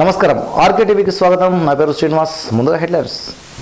నమస్కారం ఆర్కే టీవీకి స్వాగతం నా పేరు శ్రీనివాస్ ముందుగా హెడ్లైన్స్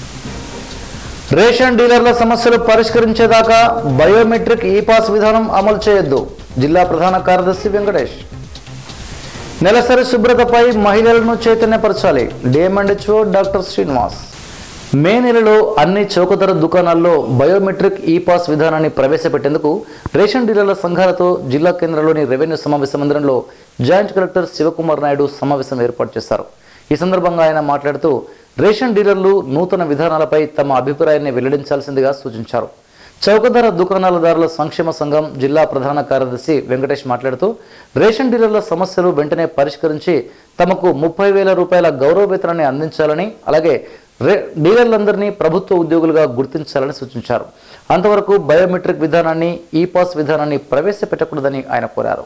రేషన్ డీలర్ల సమస్యలు పరిష్కరించేదాకా బయోమెట్రిక్ ఈ పాస్ విధానం అమలు చేయొద్దు జిల్లా ప్రధాన కార్యదర్శి వెంకటేష్ నెలసరి శుభ్రతపై మహిళలను చైతన్యపరచాలి డిఎంఎండ్హెచ్ఓ డాక్టర్ శ్రీనివాస్ మే నెలలో అన్ని చౌకధర దుకాణాల్లో బయోమెట్రిక్ ఈ పాస్ విధానాన్ని ప్రవేశపెట్టేందుకు రేషన్ డీలర్ల సంఘాలతో జిల్లా కేంద్రంలోని రెవెన్యూ సమావేశ మందిరంలో జాయింట్ కలెక్టర్ శివకుమార్ నాయుడు సమావేశం ఏర్పాటు చేశారు ఈ సందర్భంగా ఆయన మాట్లాడుతూ రేషన్ డీలర్లు నూతన విధానాలపై తమ అభిప్రాయాన్ని వెల్లడించాల్సిందిగా సూచించారు చౌకధర దుకాణాలదారుల సంక్షేమ సంఘం జిల్లా ప్రధాన కార్యదర్శి వెంకటేష్ మాట్లాడుతూ రేషన్ డీలర్ల సమస్యలు వెంటనే పరిష్కరించి తమకు ముప్పై వేల రూపాయల గౌరవ వేతనాన్ని అందించాలని అలాగే రే డీలర్లందరినీ ప్రభుత్వ ఉద్యోగులుగా గుర్తించాలని సూచించారు అంతవరకు బయోమెట్రిక్ విధానాన్ని ఈ పాస్ విధానాన్ని ప్రవేశపెట్టకూడదని ఆయన కోరారు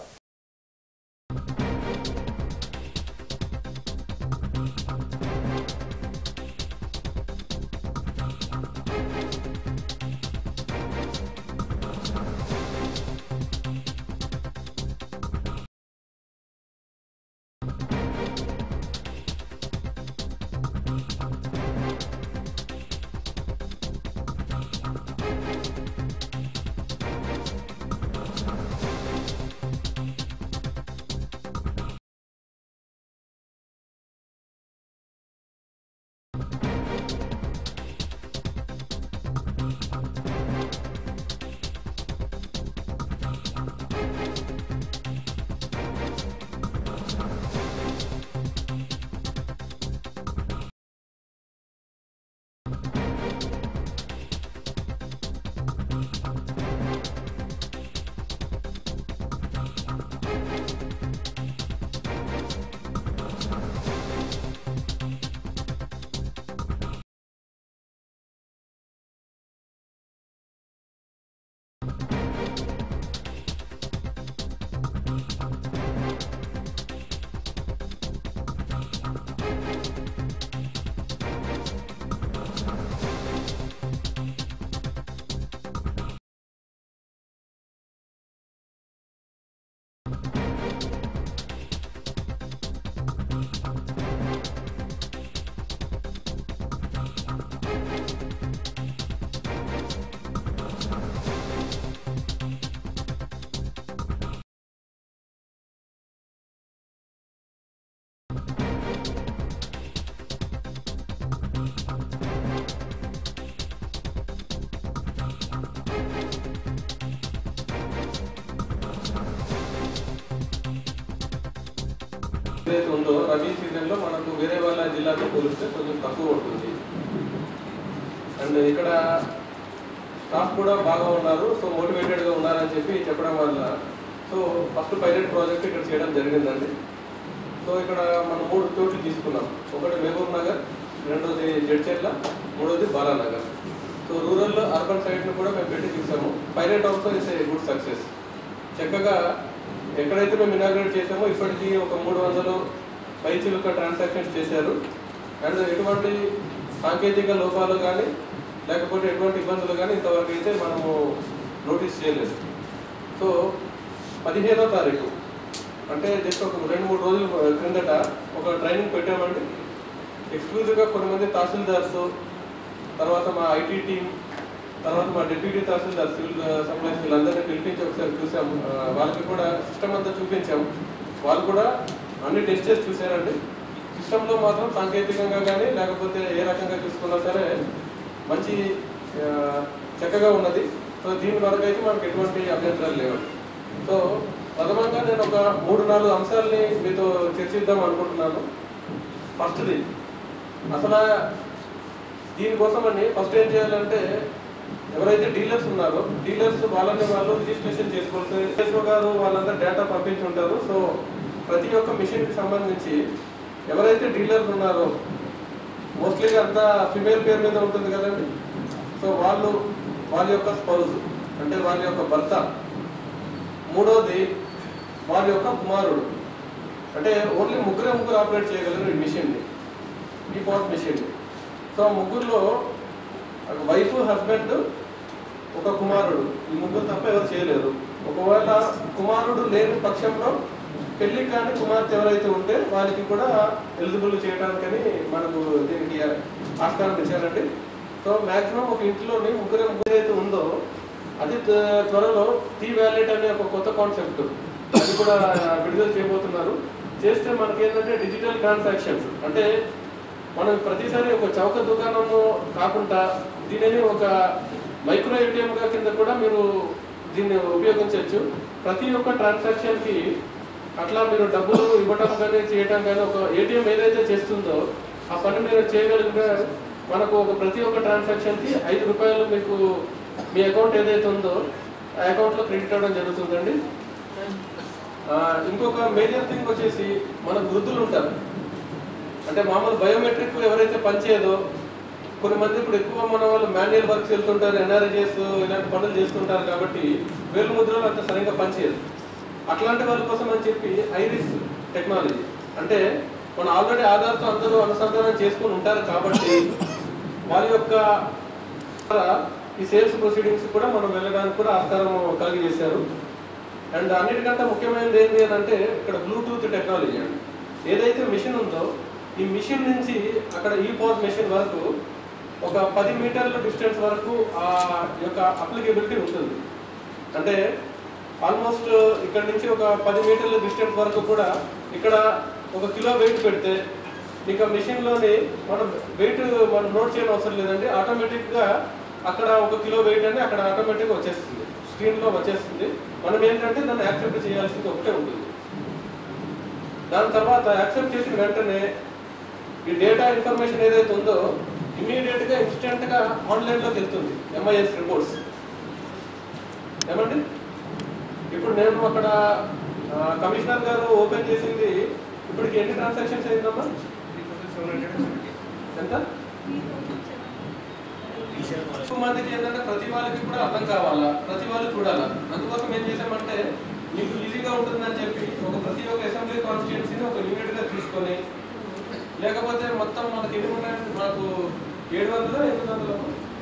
ఏదైతే ఉందో రబీ సీజన్ లో మనకు వేరే వాళ్ళ జిల్లాతో పోలిస్తే కొంచెం తక్కువ ఉంటుంది అండ్ ఇక్కడ స్టాఫ్ కూడా బాగా ఉన్నారు సో మోటివేటెడ్ గా ఉన్నారని చెప్పి చెప్పడం వల్ల సో ఫస్ట్ పైలట్ ప్రాజెక్ట్ ఇక్కడ చేయడం జరిగిందండి సో ఇక్కడ మనం మూడు చోట్లు తీసుకున్నాం ఒకటి మహబూబ్ నగర్ రెండోది జడ్చెర్ల మూడోది Balanagar so rural urban side ను కూడా మేము పెట్టి చూసాము pilot also is a good success చక్కగా ఎక్కడైతే మేము ఇనాగ్రేట్ చేసామో ఇప్పటికీ ఒక మూడు వందలు పైచిలుక ట్రాన్సాక్షన్స్ చేశారు అండ్ ఎటువంటి సాంకేతిక లోపాలు కానీ లేకపోతే ఎటువంటి ఇబ్బందులు కానీ ఇంతవరకు అయితే మనము నోటీస్ చేయలేదు సో పదిహేనో తారీఖు అంటే జస్ట్ ఒక రెండు మూడు రోజుల క్రిందట ఒక ట్రైనింగ్ పెట్టామండి ఎక్స్క్లూజివ్గా కొంతమంది తహసీల్దార్స్ తర్వాత మా ఐటీ టీం తర్వాత మా డిప్యూటీ తహసీల్దార్ సివిల్ సప్లైస్ వీళ్ళందరినీ పిలిపించి ఒకసారి చూసాము ఆ, వాళ్ళకి కూడా సిస్టమ్ అంతా చూపించాము వాళ్ళు కూడా అన్ని టెస్ట్ చేసి చూసారండి సిస్టంలో మాత్రం సాంకేతికంగా కానీ లేకపోతే ఏ రకంగా చూసుకున్నా సరే మంచి ఆ, చక్కగా ఉన్నది సో దీని వరకు అయితే మనకు ఎటువంటి అభ్యంతరాలు లేవండి సో ప్రథమంగా నేను ఒక మూడు నాలుగు అంశాలని మీతో చర్చిద్దాం అనుకుంటున్నాను ఫస్ట్ది అసలు దీనికోసమని ఫస్ట్ ఏం చేయాలంటే ఎవరైతే డీలర్స్ ఉన్నారో డీలర్స్ వాళ్ళని వాళ్ళు రిజిస్ట్రేషన్ చేసుకోవాలి డిఎస్ఓ గారు వాళ్ళంతా డేటా పంపించి ఉంటారు సో ప్రతి ఒక్క మిషన్ కి సంబంధించి ఎవరైతే డీలర్స్ ఉన్నారో మోస్ట్లీగా అంతా ఫిమేల్ పేరు మీద ఉంటుంది కదండి సో వాళ్ళు వాళ్ళ యొక్క స్పౌజ్ అంటే వాళ్ళ యొక్క భర్త మూడోది వాళ్ళ యొక్క కుమారుడు అంటే ఓన్లీ ముగ్గురే ముగ్గురు ఆపరేట్ చేయగలరు ఈ మిషన్ని ఈ పాట్ మిషన్ని సో ఆ ముగ్గురులో వైఫ్ హస్బెండ్ ఒక కుమారుడు ఈ ముగ్గురు తప్ప ఎవరు చేయలేరు ఒకవేళ కుమారుడు లేని పక్షంలో పెళ్లి కాని కుమార్తె ఎవరైతే ఉంటే వాళ్ళకి కూడా ఎలిజిబుల్ చేయడానికని మనకు దీనికి ఆస్కారం ఇచ్చారండి సో మాక్సిమం ఒక ఇంట్లోని ముగ్గురు ముగ్గురు అయితే ఉందో అది త్వ- త్వరలో టీ వ్యాలెట్ అనే ఒక కొత్త కాన్సెప్ట్ అది కూడా విడుదల చేయబోతున్నారు చేస్తే మనకి ఏంటంటే డిజిటల్ ట్రాన్సాక్షన్స్ అంటే మనం ప్రతిసారి ఒక చౌక దుకాణము కాకుండా దీనిని ఒక మైక్రో ఏటీఎం గా కింద కూడా మీరు దీన్ని ఉపయోగించవచ్చు ప్రతి ఒక్క ట్రాన్సాక్షన్ కి అట్లా మీరు డబ్బులు ఇవ్వటం కానీ చేయటం కానీ ఒక ఏటీఎం ఏదైతే చేస్తుందో ఆ పని మీరు చేయగలిగితే మనకు ఒక ప్రతి ఒక్క ట్రాన్సాక్షన్ కి ఐదు రూపాయలు మీకు మీ అకౌంట్ ఏదైతే ఉందో ఆ అకౌంట్ లో క్రెడిట్ అవ్వడం జరుగుతుందండి ఆ, ఇంకొక మేజర్ థింగ్ వచ్చేసి మన వృద్ధులు ఉంటారు అంటే మామూలు బయోమెట్రిక్ ఎవరైతే పనిచేయదో కొన్ని మంది ఇప్పుడు ఎక్కువ మన వాళ్ళు మాన్యువల్ వర్క్స్ వెళ్తుంటారు ఎన్ఆర్ఐజెస్ ఇలాంటి పనులు చేస్తుంటారు కాబట్టి వేలు ముద్రలు అంత సరిగ్గా పనిచేయదు అట్లాంటి వాళ్ళ కోసం అని చెప్పి ఐరిస్ టెక్నాలజీ అంటే మన ఆల్రెడీ ఆధార్తో అందరూ అనుసంధానం చేసుకుని ఉంటారు కాబట్టి వారి యొక్క ద్వారా ఈ సేల్స్ ప్రొసీడింగ్స్ కూడా మనం వెళ్ళడానికి కూడా ఆస్కారం కలిగజేశారు అండ్ అన్నిటికంటే ముఖ్యమైనది ఏంటి అని అంటే ఇక్కడ బ్లూటూత్ టెక్నాలజీ అండి ఏదైతే మిషన్ ఉందో ఈ మిషన్ నుంచి అక్కడ ఈ పవర్ మిషన్ వరకు ఒక పది మీటర్ల డిస్టెన్స్ వరకు ఆ యొక్క అప్లికేబిలిటీ ఉంటుంది అంటే ఆల్మోస్ట్ ఇక్కడ నుంచి ఒక పది మీటర్ల డిస్టెన్స్ వరకు కూడా ఇక్కడ ఒక కిలో వెయిట్ పెడితే ఇక మిషన్లోని మనం వెయిట్ మనం నోట్ చేయడం అవసరం లేదండి ఆటోమేటిక్గా అక్కడ ఒక కిలో వెయిట్ అని అక్కడ ఆటోమేటిక్గా వచ్చేస్తుంది స్క్రీన్లో వచ్చేస్తుంది మనం ఏంటంటే దాన్ని యాక్సెప్ట్ చేయాల్సింది ఒకటే ఉంటుంది దాని తర్వాత యాక్సెప్ట్ చేసిన వెంటనే ఈ డేటా ఇన్ఫర్మేషన్ ఏదైతే ఉందో ఇమీడియట్ గా ఇన్స్టెంట్ గా ఆన్లైన్ లోకి వెళ్తుంది ఎంఐఎస్ రిపోర్ట్స్ ఏమండి ఇప్పుడు నేను అక్కడ ఆ, కమిషనర్ గారు ఓపెన్ చేసింది ఇప్పటికి ఎన్ని ట్రాన్సాక్షన్స్ అయిందమ్మా ఎంత ఎక్కువ మందికి ఏంటంటే ప్రతి వాళ్ళకి కూడా అర్థం కావాలా ప్రతి వాళ్ళు చూడాలా అందుకోసం ఏం చేసామంటే మీకు ఈజీగా ఉంటుందని చెప్పి ఒక ప్రతి ఒక్క అసెంబ్లీ కాన్స్టిట్యున్సీని ఒక యూనిట్ గా తీసుకొని లేకపోతే మొత్తం మనకి ఎన్ని ఉన్నాయి మనకు ఏడు వందల ఎనిమిది వందల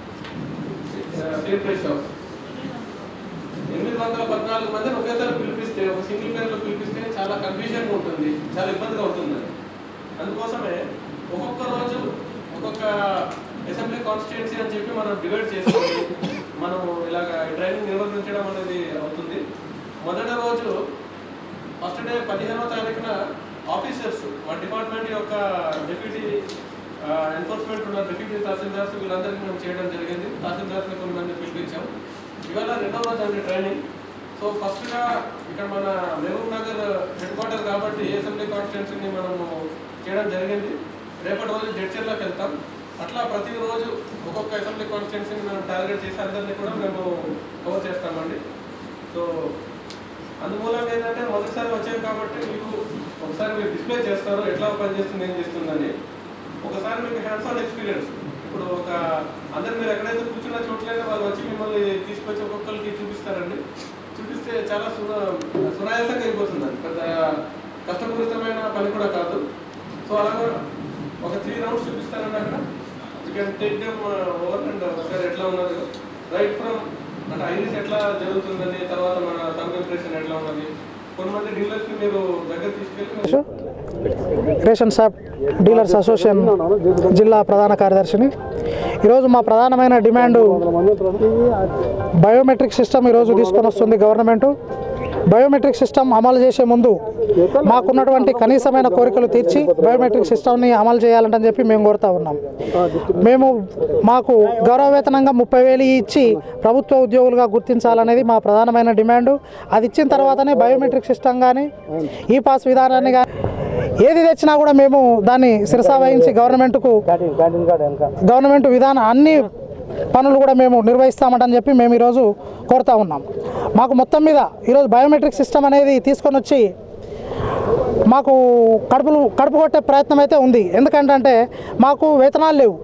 స్టేట్ రేస్ హౌస్ ఎనిమిది వందల పద్నాలుగు మందిని ఒకేసారి పిలిపిస్తే ఒక సింగిల్ పేర్లో పిలిపిస్తే చాలా కన్ఫ్యూజన్ ఉంటుంది చాలా ఇబ్బందిగా ఉంటుంది అందుకోసమే ఒక్కొక్క రోజు ఒక్కొక్క అసెంబ్లీ కాన్స్టిట్యున్సీ అని చెప్పి మనం డివైడ్ చేసుకొని మనం ఇలాగ ట్రైనింగ్ నిర్వహించడం అనేది అవుతుంది మొదటి రోజు ఫస్ట్ డే పదిహేనో తారీఖున ఆఫీసర్స్ మా డిపార్ట్మెంట్ యొక్క డిప్యూటీ ఎన్ఫోర్స్మెంట్ ఉన్న డిప్యూటీ తహసీల్దార్స్ వీళ్ళందరికీ మేము చేయడం జరిగింది తహసీల్దార్స్ని కొన్ని మంది పిలిపించాం ఇవాళ రెండో రోజు అండి ట్రైనింగ్ సో ఫస్ట్గా ఇక్కడ మన మహబూబ్ నగర్ హెడ్ క్వార్టర్ కాబట్టి అసెంబ్లీ కాన్స్టిట్యున్సీని మనము చేయడం జరిగింది రేపటి రోజు జడ్చర్లోకి వెళ్తాం అట్లా ప్రతిరోజు ఒక్కొక్క అసెంబ్లీ కాన్స్టిట్యున్సీని మేము టార్గెట్ చేసి అందరినీ కూడా మేము కవర్ చేస్తామండి సో అందుమూలంగా ఏంటంటే మొదటిసారి వచ్చాం కాబట్టి మీకు ఒకసారి మీరు డిస్ప్లే చేస్తారు ఎట్లా పనిచేస్తుంది ఏం చేస్తుందని ఒకసారి మీకు హ్యాండ్స్ ఆన్ ఎక్స్పీరియన్స్ ఇప్పుడు ఒక అందరు మీరు ఎక్కడైతే కూర్చున్న చోట్లైనా వాళ్ళు వచ్చి మిమ్మల్ని తీసుకొచ్చి ఒక్కొక్కరికి చూపిస్తారండి చూపిస్తే చాలా సునా సునాయాసంగా అయిపోతుంది అది పెద్ద కష్టపూరితమైన పని కూడా కాదు సో అలాగా ఒక త్రీ రౌండ్స్ చూపిస్తారండి అక్కడ you can take them over and ఒకసారి ఎట్లా ఉన్నది రైట్ ఫ్రమ్ అంటే ఐరిస్ ఎట్లా జరుగుతుందని తర్వాత మన థంబ్ ఇంప్రెషన్ ఎట్లా ఉన్నది కొంతమంది డీలర్స్ ని మీరు దగ్గర తీసుకెళ్ళి రేషన్ షాప్ డీలర్స్ అసోసియేషన్ జిల్లా ప్రధాన కార్యదర్శిని ఈరోజు మా ప్రధానమైన డిమాండు బయోమెట్రిక్ సిస్టమ్ ఈరోజు తీసుకొని వస్తుంది గవర్నమెంట్ బయోమెట్రిక్ సిస్టమ్ అమలు చేసే ముందు మాకున్నటువంటి కనీసమైన కోరికలు తీర్చి బయోమెట్రిక్ సిస్టమ్ని అమలు చేయాలని చెప్పి మేము కోరుతా ఉన్నాం మేము మాకు గౌరవ వేతనంగా ముప్పై వేలు ఇచ్చి ప్రభుత్వ ఉద్యోగులుగా గుర్తించాలనేది మా ప్రధానమైన డిమాండు అది ఇచ్చిన తర్వాతనే బయోమెట్రిక్ సిస్టమ్ కానీ ఈ పాస్ విధానాన్ని కానీ ఏది తెచ్చినా కూడా మేము దాన్ని శిరసా వహించి గవర్నమెంట్కు గవర్నమెంట్ విధానం అన్ని పనులు కూడా మేము నిర్వహిస్తామని చెప్పి మేము ఈరోజు కోరుతా ఉన్నాం మాకు మొత్తం మీద ఈరోజు బయోమెట్రిక్ సిస్టమ్ అనేది తీసుకొని వచ్చి మాకు కడుపులు కడుపు కొట్టే ప్రయత్నం అయితే ఉంది ఎందుకంటే మాకు వేతనాలు లేవు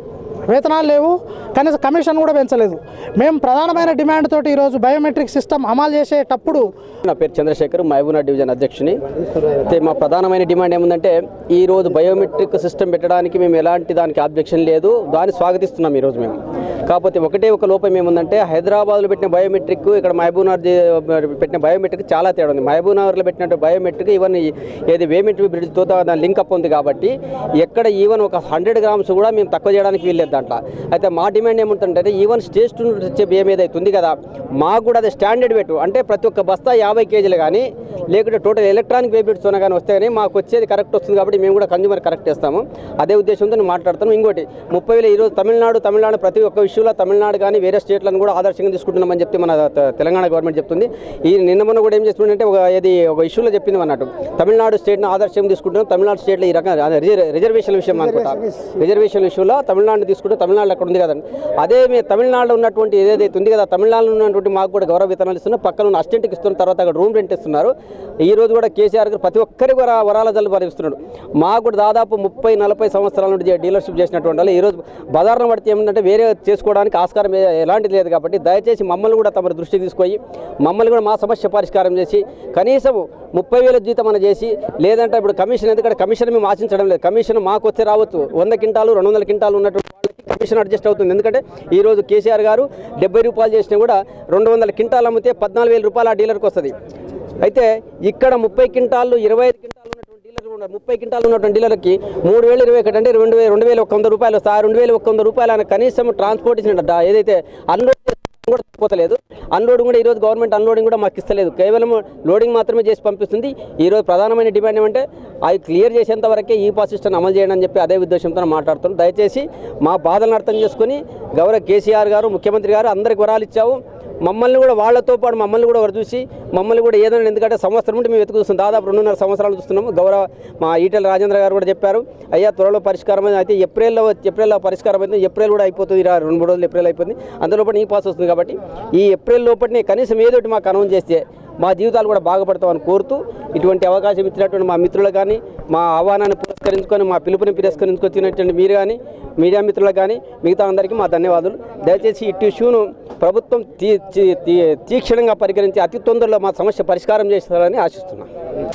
వేతనాలు లేవు కనీసం కమిషన్ కూడా పెంచలేదు మేము ప్రధానమైన డిమాండ్ తోటి ఈరోజు బయోమెట్రిక్ సిస్టమ్ అమలు చేసేటప్పుడు నా పేరు చంద్రశేఖర్ మహబూబ్నగర్ డివిజన్ అధ్యక్షుని అయితే మా ప్రధానమైన డిమాండ్ ఏముందంటే ఈ రోజు బయోమెట్రిక్ సిస్టమ్ పెట్టడానికి మేము ఎలాంటి దానికి ఆబ్జెక్షన్ లేదు దాన్ని స్వాగతిస్తున్నాం ఈరోజు మేము కాకపోతే ఒకటే ఒక లోపం ఏముందంటే హైదరాబాద్లో పెట్టిన బయోమెట్రిక్ ఇక్కడ మహబూబ్నగర్ జి- పెట్టిన బయోమెట్రిక్ చాలా తేడా ఉంది మహబూబ్నగర్లో పెట్టినట్టు బయోమెట్రిక్ ఈవెన్ ఈ- ఏది వేమెట్రిక్ బ్రిడ్జ్తో దాని లింక్ అప్ ఉంది కాబట్టి ఎక్కడ ఈవెన్ ఒక హండ్రెడ్ గ్రామ్స్ కూడా మేము తక్కువ చేయడానికి వీల్లేదు దాంట్లో అయితే మా డిమాండ్ ఏముంటుందంటే ఈవెన్ స్టేజ్ టూ వచ్చే బియ్యం ఏదైతే ఉంది కదా మాకు కూడా అదే స్టాండర్డ్ పెట్టు అంటే ప్రతి ఒక్క బస్తా యాభై కేజీలు కానీ లేకుంటే టోటల్ ఎలక్ట్రానిక్ వేబిట్స్ కానీ వస్తే కానీ మాకు వచ్చేది కరెక్ట్ వస్తుంది కాబట్టి మేము కూడా కన్జ్యూమర్ కరెక్ట్ చేస్తాము అదే ఉద్దేశంతో నేను మాట్లాడతాను ఇంకోటి ముప్పై వేల ఈరోజు తమిళనాడు తమిళనాడు ప్రతి ఒక్క విషయంలో తమిళనాడు కానీ వేరే స్టేట్లను కూడా ఆదర్శంగా తీసుకుంటున్నామని చెప్పి మన త- తెలంగాణ గవర్నమెంట్ చెప్తుంది ఈ నిన్న మొన్న కూడా ఏం చేస్తుందంటే ఒక ఇది ఒక ఇష్యూలో చెప్పింది అన్నట్టు తమిళనాడు స్టేట్ను ఆదర్శంగా తీసుకుంటున్నాం తమిళనాడు స్టేట్లో ఈ రకంగా అదే రిజర్- రిజర్వేషన్ విషయం అనుకుంటా రిజర్వేషన్ విషయంలో తమిళనాడు తీసుకుంటే తమిళనాడు అక్కడ ఉంది కదండి అదే మీ తమిళనాడులో ఉన్నటువంటి ఏదైతే ఉంది కదా తమిళనాడులో ఉన్నటువంటి మాకు కూడా గౌరవ వేతనాలు ఇస్తున్నారు పక్కన ఉన్న అసిస్టెంట్కి ఇస్తున్న తర్వాత అక్కడ రూమ్ రెంట్ ఇస్తున్నారు ఈ రోజు కూడా కేసీఆర్ గారు ప్రతి ఒక్కరికి వర వరాల జల్లు భరిస్తున్నాడు మాకు కూడా దాదాపు ముప్పై నలభై సంవత్సరాల నుండి డీలర్షిప్ చేసినటువంటి వాళ్ళు ఈరోజు బజార్ను పడితే ఏమిటంటే వేరే చేసుకోవడానికి ఆస్కారం ఏ- ఎలాంటిది లేదు కాబట్టి దయచేసి మమ్మల్ని కూడా తమ దృష్టికి తీసుకొని మమ్మల్ని కూడా మా సమస్య పరిష్కారం చేసి కనీసం ముప్పై వేల జీతం అని చేసి లేదంటే ఇప్పుడు కమిషన్ ఎందుకంటే కమిషన్ మేము ఆశించడం లేదు కమిషన్ మాకు వస్తే రావచ్చు వంద క్వింటాలు రెండు వందల క్వింటాలు ఉన్నటువంటి వాళ్ళకి కమిషన్ అడ్జస్ట్ అవుతుంది ఎందుకంటే ఈ రోజు కేసీఆర్ గారు డెబ్బై రూపాయలు చేసినా కూడా రెండు వందల క్వింటాలు అమ్మితే పద్నాలుగు వేల రూపాయలు ఆ డీలర్కి వస్తుంది అయితే ఇక్కడ ముప్పై క్వింటాలు ఇరవై ఐదు క్వింటాలు ఉన్నటువంటి డీలర్లు ఉన్నారు ముప్పై క్వింటాలు ఉన్నటువంటి డీలర్కి మూడు వేలు ఇరవై ఒకటి అంటే రెండు వేలు రెండు వేల ఒక వంద రూపాయలు వస్తాయి ఆ రెండు వేల ఒక వంద రూపాయలు ఆయన కనీసం ట్రాన్స్పోర్టేషన్ డ- ఏదైతే అన్లోడ్ కూడా పోతలేదు అన్లోడింగ్ కూడా ఈరోజు గవర్నమెంట్ అన్లోడింగ్ కూడా మాకు ఇస్తలేదు కేవలం లోడింగ్ మాత్రమే చేసి పంపిస్తుంది ఈరోజు ప్రధానమైన డిమాండ్ ఏమంటే అవి క్లియర్ చేసేంత వరకే ఈ పాస్ సిస్టమ్ అమలు చేయండి అని చెప్పి అదే ఉద్దేశంతో మాట్లాడుతున్నాం దయచేసి మా బాధలను అర్థం చేసుకుని గౌరవ కేసీఆర్ గారు ముఖ్యమంత్రి గారు అందరికి వరాలు ఇచ్చావు మమ్మల్ని కూడా వాళ్ళతో పాటు మమ్మల్ని కూడా ఒకరు చూసి మమ్మల్ని కూడా ఏదైనా ఎందుకంటే సంవత్సరం నుండి మేము వెతుకు చూస్తున్నాం దాదాపు రెండున్నర సంవత్సరాలు చూస్తున్నాము గౌరవ మా ఈటెల రాజేంద్ర గారు కూడా చెప్పారు అయ్యా త్వరలో పరిష్కారం అయింది. అయితే ఏప్రిల్లో ఏప్రిల్లో పరిష్కారం అయింది ఏప్రిల్ కూడా అయిపోతుంది రా రెండు మూడు రోజులు ఏప్రిల్ అయిపోయింది అందులో ఈ పాస్ వస్తుంది కాబట్టి ఈ ఏప్రిల్ లోపటినే కనీసం ఏదో ఒకటి మాకు అనౌన్స్ చేస్తే మా జీవితాలు కూడా బాగుపడతామని కోరుతూ ఇటువంటి అవకాశం ఇచ్చినటువంటి మా మిత్రులకు కానీ మా ఆహ్వానాన్ని పురస్కరించుకొని మా పిలుపుని పురస్కరించుకొచ్చినటువంటి మీరు కానీ మీడియా మిత్రులకు కానీ మిగతా అందరికీ మా ధన్యవాదాలు దయచేసి ఇటు ఇష్యూను ప్రభుత్వం తీ తీ- తీ- తీక్షణంగా పరిగణించి అతి తొందరలో మా సమస్య పరిష్కారం చేస్తారని ఆశిస్తున్నాను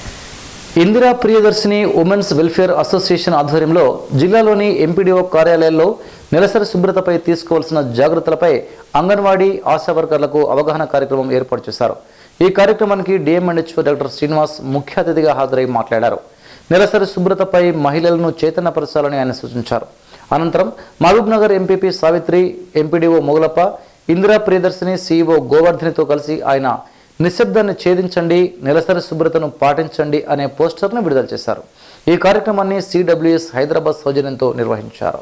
Indira Priyadarshini women's welfare association ఆధ్వర్యంలో జిల్లాలోని ఎంపీడీఓ కార్యాలయాల్లో నెలసరి శుభ్రతపై తీసుకోవాల్సిన జాగ్రత్తలపై అంగన్వాడీ ఆశా వర్కర్లకు అవగాహన కార్యక్రమం ఏర్పాటు చేశారు ఈ కార్యక్రమానికి డిఎంఎన్హెచ్ఓ డాక్టర్ శ్రీనివాస్ ముఖ్య అతిథిగా హాజరై మాట్లాడారు నెలసరి శుభ్రతపై మహిళలను చైతన్యపరచాలని ఆయన సూచించారు అనంతరం Mahabub Nagar MPP Savitri MPDO Mogalappa Indira Priyadarshini CEO గోవర్ధనితో కలిసి ఆయన నిశ్శబ్దాన్ని ఛేదించండి నెలసరి శుభ్రతను పాటించండి అనే పోస్టర్ను విడుదల చేశారు ఈ కార్యక్రమాన్ని సిడబ్ల్యూఎస్ హైదరాబాద్ సౌజన్యంతో నిర్వహించారు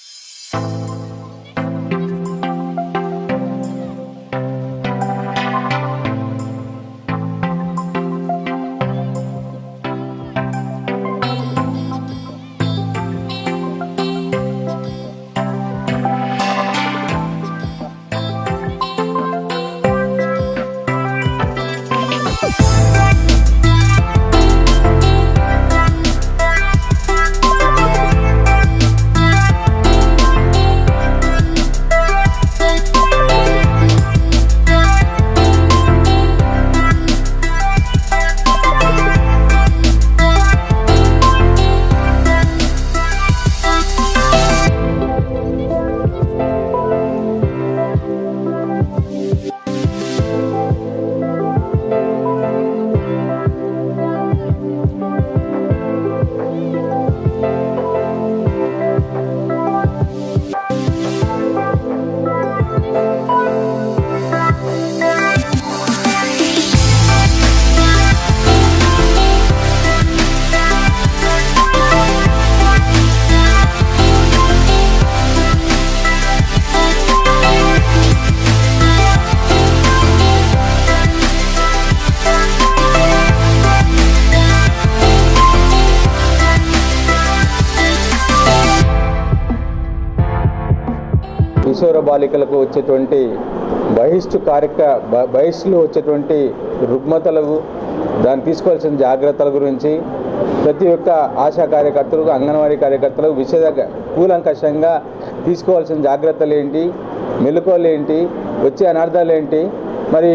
కిషోర బాలికలకు వచ్చేటువంటి బహిష్టు కార్యక బ- బహిష్టులో వచ్చేటువంటి రుగ్మతలకు దాన్ని తీసుకోవాల్సిన జాగ్రత్తల గురించి ప్రతి ఒక్క ఆశా కార్యకర్తలకు అంగన్వాడీ కార్యకర్తలకు విషయ కూలంకషంగా తీసుకోవాల్సిన జాగ్రత్తలు ఏంటి మెలకువలు ఏంటి వచ్చే అనర్థాలు ఏంటి మరి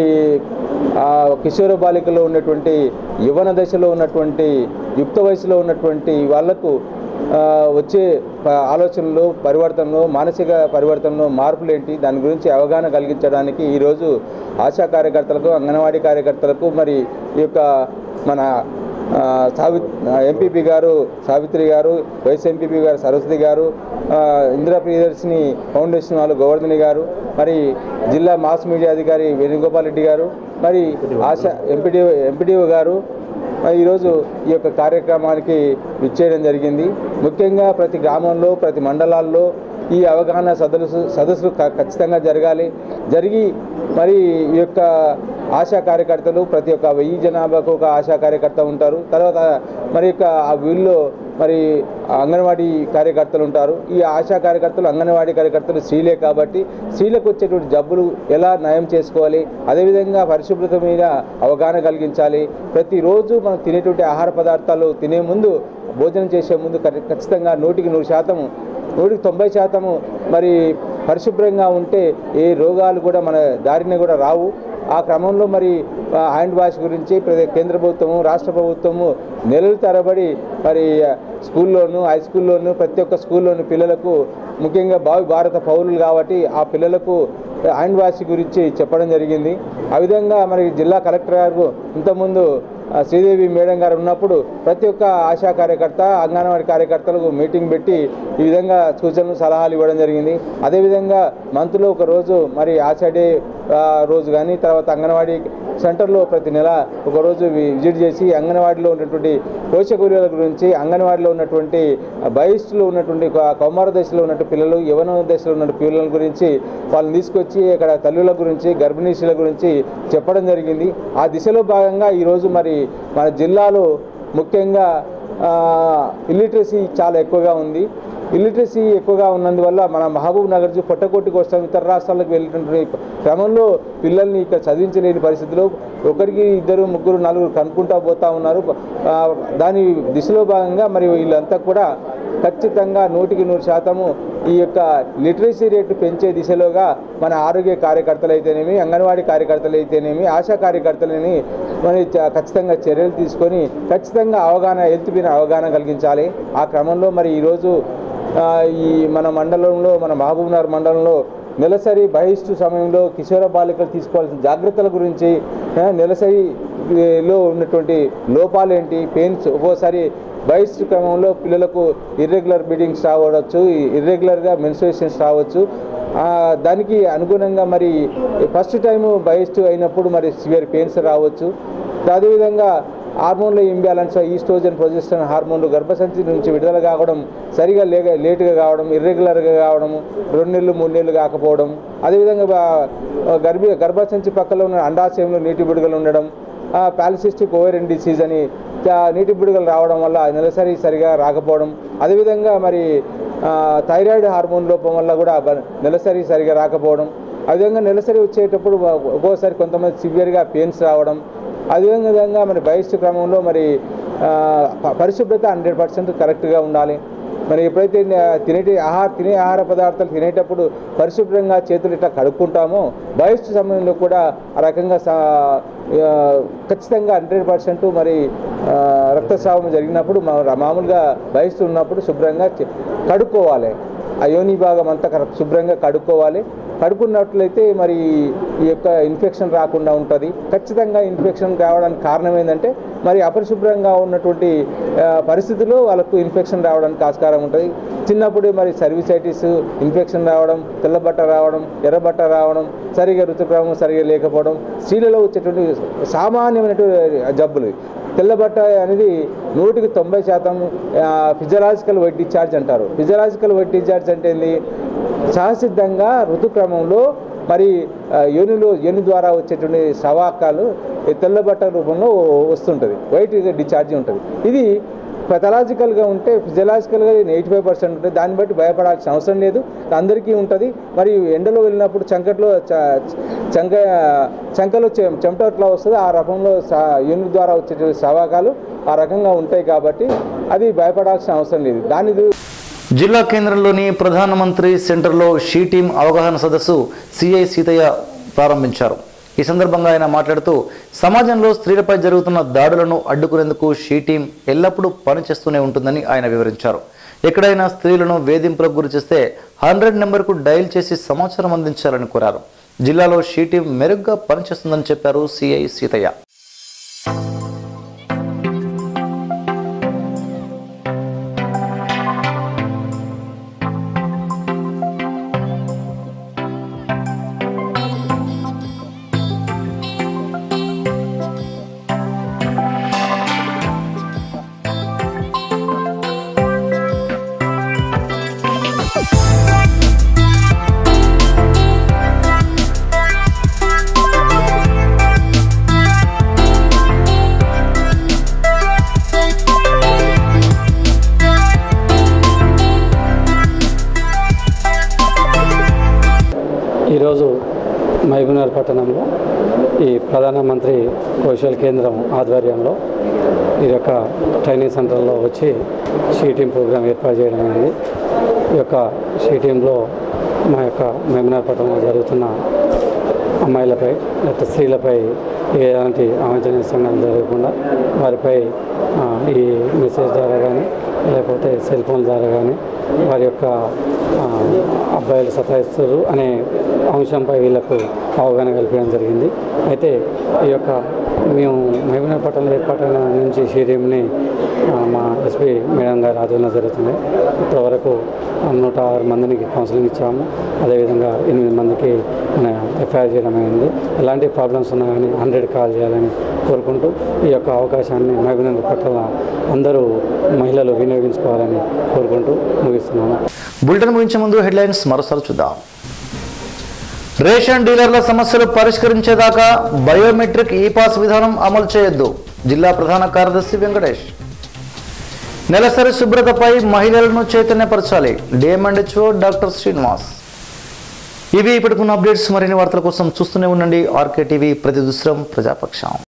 ఆ కిషోర బాలికలో ఉన్నటువంటి యువన దశలో ఉన్నటువంటి యుక్త వయసులో ఉన్నటువంటి వాళ్లకు ఆ, వచ్చే ప- ఆలోచనలు పరివర్తనలు మానసిక పరివర్తనలు మార్పులు ఏంటి దాని గురించి అవగాహన కలిగించడానికి ఈరోజు ఆశా కార్యకర్తలకు అంగన్వాడీ కార్యకర్తలకు మరి ఈ యొక్క మన ఆ, సావి ఎంపీపీ గారు సావిత్రి గారు వైస్ ఎంపీపీ గారు సరస్వతి గారు ఆ, ఇందిరా ప్రియదర్శిని ఫౌండేషన్ వాళ్ళు గోవర్ధని గారు మరి జిల్లా మాస్ మీడియా అధికారి వేణుగోపాల్ రెడ్డి గారు మరి ఆశా ఎంపీడీఓ ఎంపీడీఓ గారు మరి ఈరోజు ఈ యొక్క కార్యక్రమానికి విచ్చేయడం జరిగింది ముఖ్యంగా ప్రతి గ్రామంలో ప్రతి మండలాల్లో ఈ అవగాహన సదస్సు సదస్సులు ఖ- ఖచ్చితంగా జరగాలి జరిగి మరి ఈ యొక్క ఆశా కార్యకర్తలు ప్రతి ఒక్క వెయ్యి జనాభాకు ఒక ఆశా కార్యకర్త ఉంటారు తర్వాత మరి యొక్క ఆ వీళ్ళలో మరి అంగన్వాడీ కార్యకర్తలు ఉంటారు ఈ ఆశా కార్యకర్తలు అంగన్వాడీ కార్యకర్తలు స్త్రీలే కాబట్టి స్త్రీలకు వచ్చేటువంటి జబ్బులు ఎలా నయం చేసుకోవాలి అదేవిధంగా పరిశుభ్రత మీద అవగాహన కలిగించాలి ప్రతిరోజు మనం తినేటువంటి ఆహార పదార్థాలు తినే ముందు భోజనం చేసే ముందు ఖ- ఖచ్చితంగా నూటికి నూరు శాతం నూటికి తొంభై శాతము మరి పరిశుభ్రంగా ఉంటే ఏ రోగాలు కూడా మన దారిన కూడా రావు ఆ క్రమంలో మరి ఆ, హ్యాండ్ వాష్ గురించి ప్రతి కేంద్ర ప్రభుత్వము రాష్ట్ర ప్రభుత్వము నెలలు తరబడి మరి ఆ, స్కూల్లోను హై స్కూల్లోను ప్రతి ఒక్క స్కూల్లోను పిల్లలకు ముఖ్యంగా భావి భారత పౌరులు కాబట్టి ఆ పిల్లలకు హ్యాండ్ వాష్ గురించి చెప్పడం జరిగింది ఆ విధంగా మరి జిల్లా కలెక్టర్ గారు ఇంతకుముందు ఆ, శ్రీదేవి మేడం గారు ఉన్నప్పుడు ప్రతి ఒక్క ఆశా కార్యకర్త అంగన్వాడీ కార్యకర్తలకు మీటింగ్ పెట్టి ఈ విధంగా సూచనలు సలహాలు ఇవ్వడం జరిగింది అదేవిధంగా మంత్లో ఒక రోజు మరి ఆశా డే ఆ, రోజు కానీ తర్వాత అంగన్వాడీ సెంటర్లో ప్రతి నెల ఒక రోజు వి- విజిట్ చేసి అంగన్వాడీలో ఉన్నటువంటి పోషక విలువల గురించి అంగన్వాడీలో ఉన్నటువంటి బహిష్టులో ఉన్నటువంటి కౌ- కౌమార దశలో ఉన్నటువంటి పిల్లలు యవన దశలో ఉన్న పిల్లల గురించి వాళ్ళని తీసుకొచ్చి ఇక్కడ తల్లుల గురించి గర్భిణీ స్త్రీల గురించి చెప్పడం జరిగింది ఆ దిశలో భాగంగా ఈరోజు మరి మన జిల్లాలో ముఖ్యంగా ఇల్లిటరసీ చాలా ఎక్కువగా ఉంది ఇల్లిటరసీ ఎక్కువగా ఉన్నందువల్ల మన మహబూబ్ నగర్ జి- పొట్టకొట్టి కోసం ఇతర రాష్ట్రాలకు వెళ్ళినటువంటి క్రమంలో పిల్లల్ని ఇక్కడ చదివించలేని పరిస్థితిలో ఒకరికి ఇద్దరు ముగ్గురు నలుగురు కనుక్కుంటా పోతా ఉన్నారు ఆ, దాని దిశలో భాగంగా మరి వీళ్ళంతా కూడా ఖచ్చితంగా నూటికి నూరు శాతము ఈ యొక్క లిటరసీ రేటు పెంచే దిశలోగా మన ఆరోగ్య కార్యకర్తలు అయితేనేమి అంగన్వాడీ కార్యకర్తలు అయితేనేమి ఆశా కార్యకర్తలని మరి చ- ఖచ్చితంగా చర్యలు తీసుకొని ఖచ్చితంగా అవగాహన హెల్త్ మీద అవగాహన కలిగించాలి ఆ క్రమంలో మరి ఈరోజు ఆ, ఈ మన మండలంలో మన మహబూబ్నగర్ మండలంలో నెలసరి బహిష్టు సమయంలో కిషోర బాలికలు తీసుకోవాల్సిన జాగ్రత్తల గురించి ఆ, నెలసరి ఏ, లో ఉన్నటువంటి లోపాలు ఏంటి పెయిన్స్ ఒక్కోసారి బహిష్టు క్రమంలో పిల్లలకు ఇర్రెగ్యులర్ బ్లీడింగ్స్ రావచ్చు ఇర్రెగ్యులర్గా మెన్స్ట్రేషన్స్ రావచ్చు ఆ, దానికి అనుగుణంగా మరి ఫస్ట్ టైం బహిష్టు అయినప్పుడు మరి సివియర్ పెయిన్స్ రావచ్చు అదేవిధంగా హార్మోన్ల ఇంబ్యాలెన్స్ ఈస్ట్రోజన్ ప్రొజెస్ట్రాన్ హార్మోన్లు గర్భసంచి నుంచి విడుదల కావడం సరిగా లేక లేటుగా కావడం ఇర్రెగ్యులర్గా కావడం రెండు నెలలు మూడు నెలలు కాకపోవడం అదేవిధంగా బా- గర్భ గర్భసంచి పక్కలో ఉన్న అండాశయంలో నీటి బిడుగలు ఉండడం పాలిసిస్టిక్ ఓవెరియన్ డిసీజ్ అని ఆ, నీటి బిడుగలు రావడం వల్ల నెలసరి సరిగా రాకపోవడం అదేవిధంగా మరి ఆ, థైరాయిడ్ హార్మోన్ లోపం వల్ల కూడా బ- నెలసరి సరిగా రాకపోవడం అదేవిధంగా నెలసరి వచ్చేటప్పుడు ఒక్కోసారి కొంతమంది సివియర్గా పెయిన్స్ రావడం అదేవిధంగా మరి బహిష్టు క్రమంలో మరి ఆ, ప- పరిశుభ్రత హండ్రెడ్ పర్సెంట్ కరెక్ట్గా ఉండాలి మరి ఎప్పుడైతే న- తినేటి ఆహార తినే ఆహార పదార్థాలు తినేటప్పుడు పరిశుభ్రంగా చేతులు ఇట్లా కడుక్కుంటామో బహిష్టు సమయంలో కూడా ఆ రకంగా సా- ఆ, ఖచ్చితంగా హండ్రెడ్ పర్సెంట్ మరి ఆ, రక్తస్రావం జరిగినప్పుడు మా- మామూలుగా బహిష్టు ఉన్నప్పుడు శుభ్రంగా చే- కడుక్కోవాలి ఆ యోని భాగం అంతా కరెక్ట్ శుభ్రంగా కడుక్కోవాలి కడుక్కున్నట్లయితే మరి ఈ యొక్క ఇన్ఫెక్షన్ రాకుండా ఉంటుంది ఖచ్చితంగా ఇన్ఫెక్షన్ రావడానికి కారణం ఏంటంటే మరి అపరిశుభ్రంగా ఉన్నటువంటి ఆ, పరిస్థితుల్లో వాళ్ళకు ఇన్ఫెక్షన్ రావడానికి ఆస్కారం ఉంటుంది చిన్నప్పుడు మరి సర్వీసైటిస్ ఇన్ఫెక్షన్ రావడం తెల్లబట్ట రావడం ఎర్రబట్ట రావడం సరిగా ఋతుక్రమం సరిగా లేకపోవడం స్త్రీలలో వచ్చేటువంటి సామాన్యమైనటువంటి జబ్బులు తెల్లబట్ట అనేది నూటికి తొంభై శాతం ఫిజియలాజికల్ వైట్ డిశ్చార్జ్ అంటారు ఫిజియలాజికల్ వైట్ డిశ్చార్జ్ అంటే ఏంది సహసిద్ధంగా ఋతుక్రమంలో మరి ఆ, యోనిలో యోని ద్వారా వచ్చేటువంటి స్రవాకాలు ఈ తెల్లబట్ట రూపంలో వస్తుంటుంది వైట్ డిశ్చార్జ్ ఉంటుంది ఇది పెథలాజికల్గా ఉంటే ఫిజియలాజికల్గా ఎయిటీ ఫైవ్ పర్సెంట్ ఉంటుంది దాన్ని బట్టి భయపడాల్సిన అవసరం లేదు అందరికీ ఉంటుంది మరి ఎండలో వెళ్ళినప్పుడు చంకట్లో చ- చంక చంకలో చె- చెమట ఎట్లా వస్తుంది ఆ రకంలో స- యూనిట్ ద్వారా వచ్చే సవాకాలు ఆ రకంగా ఉంటాయి కాబట్టి అది భయపడాల్సిన అవసరం లేదు దాని దు- జిల్లా కేంద్రంలోని ప్రధానమంత్రి సెంటర్లో షీ టీం అవగాహన సదస్సు సిఐ సీతయ్య ప్రారంభించారు ఈ సందర్భంగా ఆయన మాట్లాడుతూ సమాజంలో స్త్రీలపై జరుగుతున్న దాడులను అడ్డుకునేందుకు షీ టీం ఎల్లప్పుడూ పనిచేస్తూనే ఉంటుందని ఆయన వివరించారు ఎక్కడైనా స్త్రీలను వేధింపులకు గురి చేస్తే హండ్రెడ్ నెంబర్కు డయల్ చేసి సమాచారం అందించాలని కోరారు జిల్లాలో షీ టీం మెరుగ్గా పనిచేస్తుందని చెప్పారు సిఐ సీతయ్య ఈరోజు మహబూబ్నగర్ పట్టణంలో ఈ ప్రధానమంత్రి కౌశల్ కేంద్రం ఆధ్వర్యంలో ఈ యొక్క ట్రైనింగ్ సెంటర్లో వచ్చి షీటింగ్ ప్రోగ్రాం ఏర్పాటు చేయడం అయింది ఈ యొక్క షీటింగ్లో మా యొక్క మహబూబ్నగర్ పట్టణంలో జరుగుతున్న అమ్మాయిలపై లేకపోతే స్త్రీలపై ఎలాంటి అవాంఛనీయ సంఘటనలు జరగకుండా వారిపై ఆ, ఈ మెసేజ్ ద్వారా కానీ లేకపోతే సెల్ ఫోన్ ద్వారా కానీ వారి యొక్క ఆ, అబ్బాయిలు సతాయిస్తారు అనే అంశంపై వీళ్ళకు అవగాహన కల్పించడం జరిగింది అయితే ఈ యొక్క మేము మహబూబ్నగర్ పట్టణంలో ఏర్పాటైన నుంచి షీరియంని మా ఎస్పీ మేడం గారి ఆధ్వర్యంలో జరుగుతుంది ఇప్పటివరకు నూట ఆరు మందికి కౌన్సిలింగ్ ఇచ్చాము అదేవిధంగా ఎనిమిది మందికి మన ఎఫ్ఐఆర్ చేయడం అయింది ఎలాంటి ప్రాబ్లమ్స్ ఉన్నా కానీ హండ్రెడ్ కాల్ చేయాలని కోరుకుంటూ ఈ యొక్క అవకాశాన్ని మహబూబ్నగర్ పట్టణ అందరూ మహిళలు వినియోగించుకోవాలని కోరుకుంటూ ముగిస్తున్నాము బులెటిన్ ముగించే ముందు హెడ్లైన్స్ మరోసారి చూద్దాం రేషన్ డీలర్ల సమస్యలు పరిష్కరించేదాకా బయోమెట్రిక్ ఈ పాస్ విధానం అమలు చేయొద్దు జిల్లా ప్రధాన కార్యదర్శి వెంకటేష్ నెలసరి శుభ్రతపై మహిళలను చైతన్యపరచాలి డిఎంఎండ్హెచ్ఓ డాక్టర్ శ్రీనివాస్ ఇవి ఇప్పటికున్న అప్డేట్స్ మరిన్ని వార్తల కోసం చూస్తూనే ఉండండి ఆర్కే టీవీ ప్రతి దుస్రం ప్రజాపక్షం